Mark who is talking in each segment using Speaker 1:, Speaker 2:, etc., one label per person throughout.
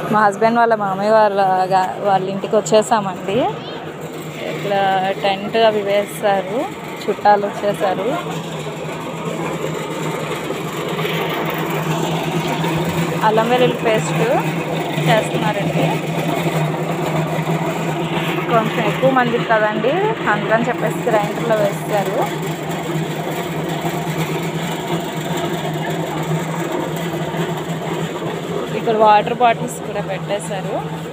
Speaker 1: మా హస్బెండ్ వాళ్ళ మామయ్య వాళ్ళ గా- వాళ్ళ ఇంటికి వచ్చేసామండి ఇక్కడ టెంట్ అవి వేస్తారు చుట్టాలు వచ్చేసారు అల్లం వెల్లుల్లి పేస్ట్ చేస్తున్నారండి కొంచెం ఎక్కువ మందికి కదండి అందుకని చెప్పేసి గ్రైండర్లో వేస్తారు ఇక్కడ వాటర్ బాటిల్స్ కూడా పెట్టేశారు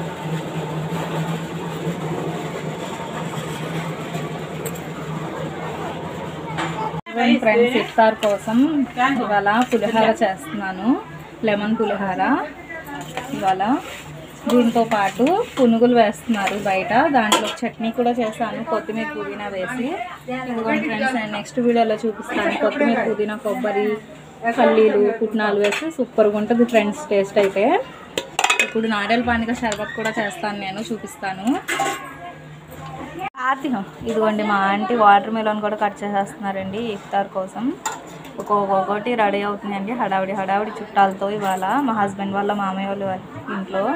Speaker 1: ఫ్రెండ్స్ ఇఫ్తార్ కోసం ఇవాళ పులిహార చేస్తున్నాను లెమన్ పులిహార ఇవాళ దీంతో పాటు పునుగులు వేస్తున్నారు బయట దాంట్లో చట్నీ కూడా చేశాను కొత్తిమీర పుదీనా వేసి ఇదిగోండి ఫ్రెండ్స్ నేను నెక్స్ట్ వీడియోలో చూపిస్తాను కొత్తిమీర పుదీనా కొబ్బరి పల్లీలు పుట్నాలు వేసి సూపర్గా ఉంటుంది ఫ్రెండ్స్ టేస్ట్ అయితే ఇప్పుడు నాడేల పానిక షర్బత్ కూడా చేస్తాను నేను చూపిస్తాను ఆర్తిహం ఇదిగోండి మా ఆంటీ వాటర్ మిలన్ కూడా కట్ చేసేస్తున్నారండి ఇఫ్తార్ కోసం ఒక్కొక్కటి రెడీ అవుతుందండి హడావిడి హడావిడి చుట్టాలతో ఇవాళ మా హస్బెండ్ వాళ్ళ మామయ్య వాళ్ళ వాళ్ళ ఇంట్లో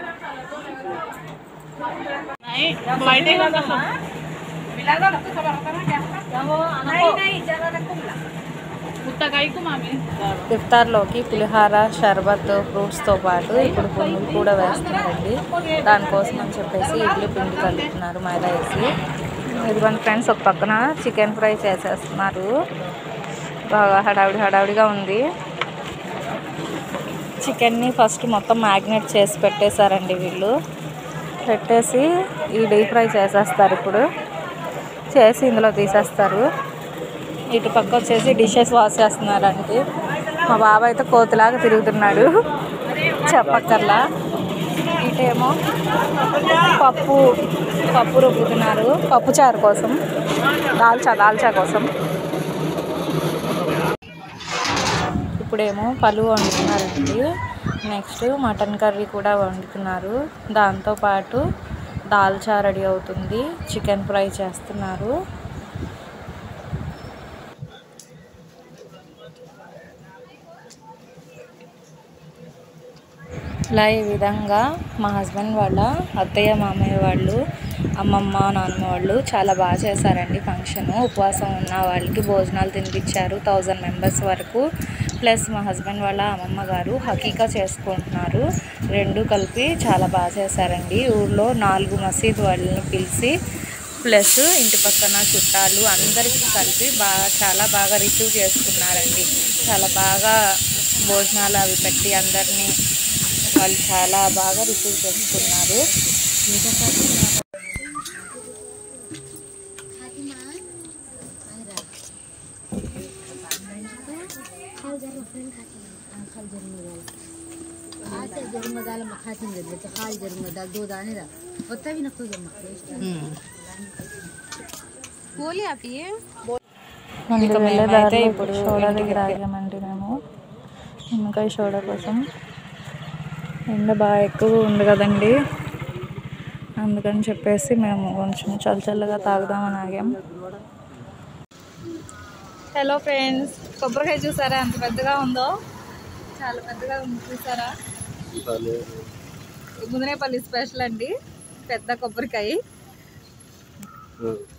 Speaker 1: ఇఫ్తార్లోకి పులిహార షర్బత్ ఫ్రూట్స్తో పాటు ఇప్పుడు పునుగులు కూడా వేస్తున్నారండి దానికోసం అని చెప్పేసి ఇడ్లీ పిండి కలుపుతున్నారు మైదా వేసి ఇదిగోండి ఫ్రెండ్స్ ఒక పక్కన చికెన్ ఫ్రై చేసేస్తున్నారు బాగా హడావిడి హడావిడిగా ఉంది చికెన్ని ఫస్ట్ మొత్తం మ్యాగ్నేట్ చేసి పెట్టేశారండి వీళ్ళు పెట్టేసి ఈ డీప్ ఫ్రై చేసేస్తారు ఇప్పుడు చేసి ఇందులో తీసేస్తారు ఇటు పక్క వచ్చేసి డిషెస్ వాష్ చేస్తున్నారండి మా బాబు అయితే కోతిలాగా తిరుగుతున్నాడు చెప్పక్కర్లా ఇటేమో పప్పు పప్పు రుబ్బుతున్నారు పప్పు చారు కోసం దాల్చా దాల్చా కోసం ఇప్పుడేమో పలు వండుతున్నారండి నెక్స్ట్ మటన్ కర్రీ కూడా వండుతున్నారు దాంతోపాటు దాల్చా రెడీ అవుతుంది చికెన్ ఫ్రై చేస్తున్నారు ఇలా ఈ విధంగా మా హస్బెండ్ వాళ్ళ అత్తయ్య మామయ్య వాళ్ళు అమ్మమ్మ నాన్నమ్మ వాళ్ళు చాలా బాగా చేశారండి ఫంక్షన్ ఉపవాసం ఉన్న వాళ్ళకి భోజనాలు తినిపించారు థౌజండ్ మెంబర్స్ వరకు ప్లస్ మా హస్బెండ్ వాళ్ళ అమ్మమ్మ గారు హకీకా చేసుకుంటున్నారు రెండు కలిపి చాలా బాగా చేశారండి ఊర్లో నాలుగు మసీద్ వాళ్ళని పిలిచి ప్లస్ ఇంటి పక్కన చుట్టాలు అందరికీ కలిపి బాగా చాలా బాగా రిసీవ్ చేసుకున్నారండి చాలా బాగా భోజనాలు అవి పెట్టి అందరినీ వాళ్ళు చాలా బాగా రిసీవ్ చేసుకున్నారు
Speaker 2: आता जन्मदाला मग खातून घेतलं तर काल जन्मदाल दूध आणि रा होता बी नको जमा बोली आपली
Speaker 1: ఇక మేమైతే ఇప్పుడు సోడాకి తాగామండి మేము నిమ్మకాయ సోడా కోసం ఎండ బాగా ఎక్కువ ఉంది కదండి అందుకని చెప్పేసి మేము కొంచెం చల్ల చల్లగా తాగుదామని ఆగాం హలో ఫ్రెండ్స్ కొబ్బరికాయ చూసారా ఎంత పెద్దగా ఉందో చాలా పెద్దగా ఉంది చూసారా ముదినేపల్లి స్పెషల్ అండి పెద్ద కొబ్బరికాయ